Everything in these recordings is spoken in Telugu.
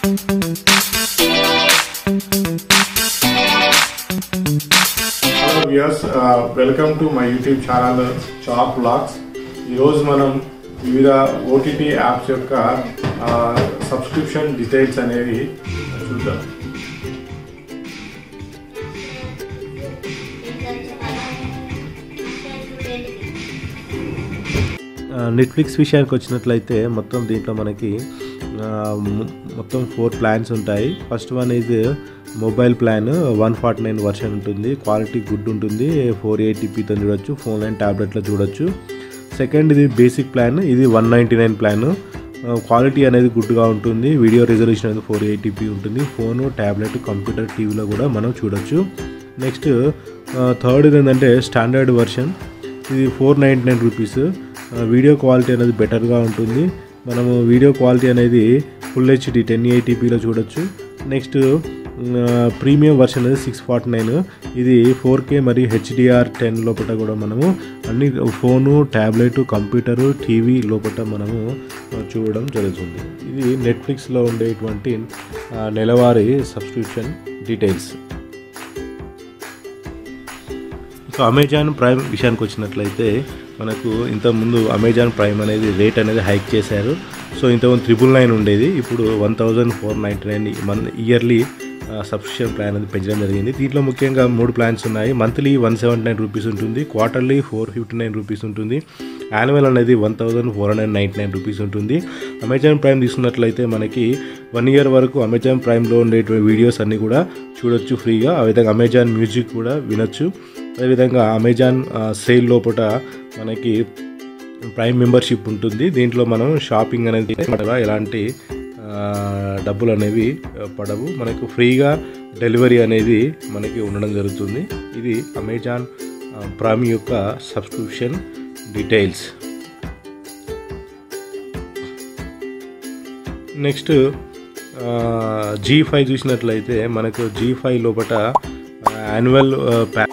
hello viewers welcome to my YouTube channel చాప్ బ్లాగ్స్ ఈరోజు మనం వివిధ ఓటీటీ యాప్స్ యొక్క సబ్స్క్రిప్షన్ డీటెయిల్స్ అనేవి చూద్దాం నెట్ఫ్లిక్స్ విషయానికి వచ్చినట్లయితే మొత్తం దీంట్లో మనకి ఆ, మొ- మొత్తం ఫోర్ ప్లాన్స్ ఉంటాయి ఫస్ట్ వన్ ఇది mobile plan one forty nine version ఉంటుంది క్వాలిటీ గుడ్ ఉంటుంది ఫోర్ ఎయిటీపీతో చూడొచ్చు ఫోన్ అండ్ ట్యాబ్లెట్లో చూడొచ్చు సెకండ్ ఇది బేసిక్ ప్లాన్ ఇది one ninety nine plan quality అనేది గుడ్గా ఉంటుంది వీడియో రిజల్యూషన్ అనేది ఫోర్ ఎయిటీపీ ఉంటుంది ఫోను ట్యాబ్లెట్ కంప్యూటర్ టీవీలో కూడా మనం చూడొచ్చు నెక్స్ట్ థర్డ్ ఏంటంటే స్టాండర్డ్ వర్షన్ ఇది four ninety nine rupees video quality అనేది బెటర్గా ఉంటుంది మనము వీడియో క్వాలిటీ అనేది ఫుల్ హెచ్డి టెన్ ఎయిటీపీలో చూడొచ్చు నెక్స్ట్ ప్రీమియం వర్షన్ అనేది సిక్స్ ఫార్టీ నైన్ ఇది ఫోర్ కే మరియు హెచ్డిఆర్ టెన్ లోపల కూడా మనము అన్ని ఫోను ట్యాబ్లెట్ కంప్యూటరు టీవీ లోపల మనము ఆ, చూడడం జరుగుతుంది ఇది నెట్ఫ్లిక్స్లో ఉండేటువంటి ఆ, నెలవారీ సబ్స్క్రిప్షన్ డీటెయిల్స్ ఇక అమెజాన్ ప్రైమ్ విషయానికి వచ్చినట్లయితే మనకు ఇంతకుముందు అమెజాన్ ప్రైమ్ అనేది రేట్ అనేది హైక్ చేశారు సో ఇంతకుముందు త్రిబుల్ నైన్ ఉండేది ఇప్పుడు one thousand four ninety nine మన్ ఇయర్లీ సబ్స్క్రిప్షన్ ప్లాన్ అనేది పెంచడం జరిగింది దీంట్లో ముఖ్యంగా మూడు ప్లాన్స్ ఉన్నాయి monthly one seventy nine rupees ఉంటుంది quarterly four fifty nine rupees ఉంటుంది యాన్యువల్ అనేది one thousand four hundred ninety nine rupees ఉంటుంది అమెజాన్ ప్రైమ్ తీసుకున్నట్లయితే మనకి వన్ ఇయర్ వరకు అమెజాన్ ప్రైమ్లో ఉండేటువంటి వీడియోస్ అన్నీ కూడా చూడొచ్చు ఫ్రీగా ఆ విధంగా అమెజాన్ మ్యూజిక్ కూడా వినొచ్చు అదేవిధంగా అమెజాన్ ఆ, సేల్ లోపల మనకి ప్రైమ్ మెంబర్షిప్ ఉంటుంది దీంట్లో మనం షాపింగ్ అనేది పడవ ఎలాంటి ఆ, డబ్బులు అనేవి ఆ, పడవు మనకు ఫ్రీగా డెలివరీ అనేది మనకి ఉండడం జరుగుతుంది ఇది అమెజాన్ ఆ, ప్రైమ్ యొక్క subscription details next Zee five చూసినట్లయితే మనకు జీ ఫైవ్ లోపల annual pack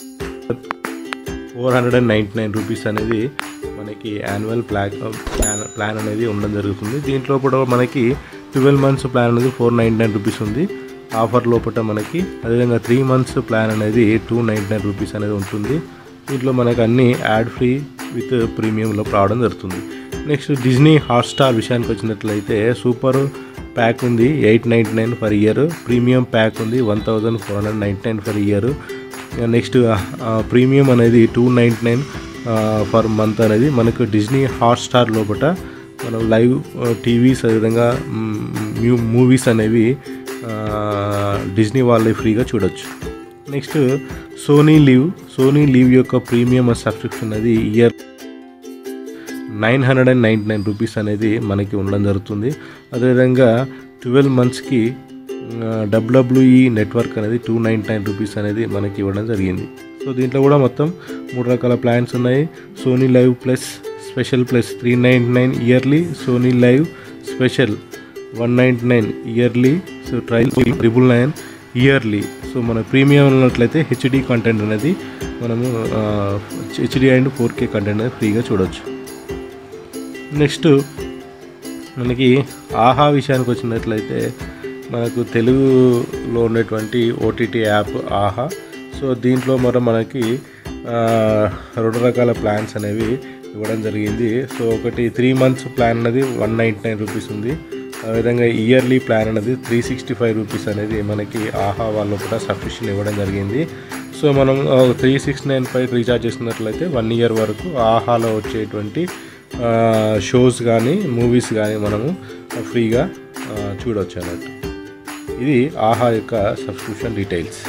four hundred and ninety nine rupees అనేది మనకి యాన్యువల్ ప్లాన్ ప్లాన్ ప్లాన్ అనేది ఉండడం జరుగుతుంది దీంట్లో కూడా మనకి ట్వెల్వ్ మంత్స్ ప్లాన్ అనేది ఫోర్ నైంటీ నైన్ రూపీస్ ఉంది ఆఫర్ లోపల మనకి అదేవిధంగా త్రీ మంత్స్ ప్లాన్ అనేది టూ నైంటీ నైన్ రూపీస్ అనేది ఉంటుంది దీంట్లో మనకు అన్ని యాడ్ ఫ్రీ విత్ ప్రీమియంలో రావడం జరుగుతుంది నెక్స్ట్ డిజ్నీ హాట్స్టార్ విషయానికి వచ్చినట్లయితే సూపర్ ప్యాక్ ఉంది eight ninety nine for year premium pack ఉంది one thousand four hundred ninety nine for year next premium అనేది two ninety nine for month అనేది మనకు డిజ్నీ హాట్స్టార్ లోపల మనం లైవ్ టీవీస్ అదేవిధంగా మ్యూ మూవీస్ అనేవి ఆ, డిజ్నీ వాళ్ళే ఫ్రీగా చూడొచ్చు next Sony Liv Sony Liv యొక్క ప్రీమియం సబ్స్క్రిప్షన్ అనేది year nine hundred and ninety nine rupees అనేది మనకి ఉండడం జరుగుతుంది అదేవిధంగా ట్వెల్వ్ మంత్స్కి డబ్ల్యూడబ్ల్యూఈ నెట్వర్క్ అనేది టూ నైంటీ నైన్ రూపీస్ అనేది మనకి ఇవ్వడం జరిగింది సో దీంట్లో కూడా మొత్తం మూడు రకాల ప్లాన్స్ ఉన్నాయి Sony Liv plus special plus three ninety nine yearly Sony Liv special one ninety nine yearly so trial triple nine yearly so మన ప్రీమియం ఉన్నట్లయితే హెచ్డి కంటెంట్ అనేది మనము HD and four K content అనేది ఫ్రీగా చూడవచ్చు నెక్స్ట్ మనకి ఆహా విషయానికి వచ్చినట్లయితే మనకు తెలుగులో ఉన్నటువంటి ఓటీటీ యాప్ ఆహా సో దీంట్లో మరి మనకి ఆ, రెండు రకాల ప్లాన్స్ అనేవి ఇవ్వడం జరిగింది సో ఒకటి త్రీ మంత్స్ ప్లాన్ అనేది వన్ నైంటీ నైన్ రూపీస్ ఉంది అదేవిధంగా ఇయర్లీ ప్లాన్ అనేది త్రీ సిక్స్టీ ఫైవ్ రూపీస్ అనేది మనకి ఆహా వాళ్ళు కూడా సబ్స్క్రిప్షన్ ఇవ్వడం జరిగింది సో మనం three six nine five recharge చేసినట్లయితే వన్ ఇయర్ వరకు ఆహాలో వచ్చేటువంటి షోస్ కానీ మూవీస్ కానీ మనము ఫ్రీగా ఆ, చూడవచ్చు అన్నట్టు ఇది ఆహా యొక్క సబ్స్క్రిప్షన్ డీటెయిల్స్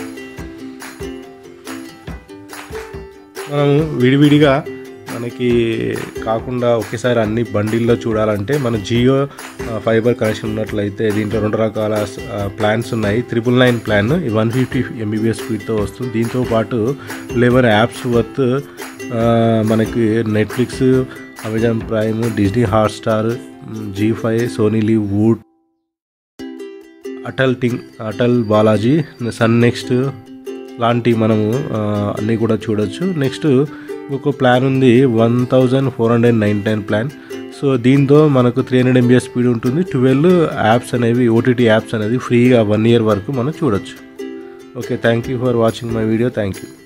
మనము విడివిడిగా మనకి కాకుండా ఒకేసారి అన్ని బండిల్లో చూడాలంటే మన జియో ఆ, ఫైబర్ కనెక్షన్ ఉన్నట్లయితే దీంట్లో రెండు రకాల ఆ, ప్లాన్స్ ఉన్నాయి triple nine plan one fifty MBBS స్పీడ్తో వస్తుంది దీంతో పాటు లెవెన్ యాప్స్ వర్త్ ఆ, మనకి Netflix Amazon Prime Disney Hotstar Zee five Sony Liv Voot అటల్ టింగ్ అటల్ బాలాజీ సన్ నెక్స్ట్ లాంటి మనము ఆ, అన్నీ కూడా చూడొచ్చు నెక్స్ట్ ఇంకొక ప్లాన్ ఉంది one thousand four hundred ninety nine plan so దీంతో మనకు త్రీ హండ్రెడ్ ఎంబీఎస్ స్పీడ్ ఉంటుంది ట్వెల్వ్ యాప్స్ అనేవి ఓటీటీ యాప్స్ అనేది ఫ్రీగా వన్ ఇయర్ వరకు మనం చూడొచ్చు okay thank you for watching my video thank you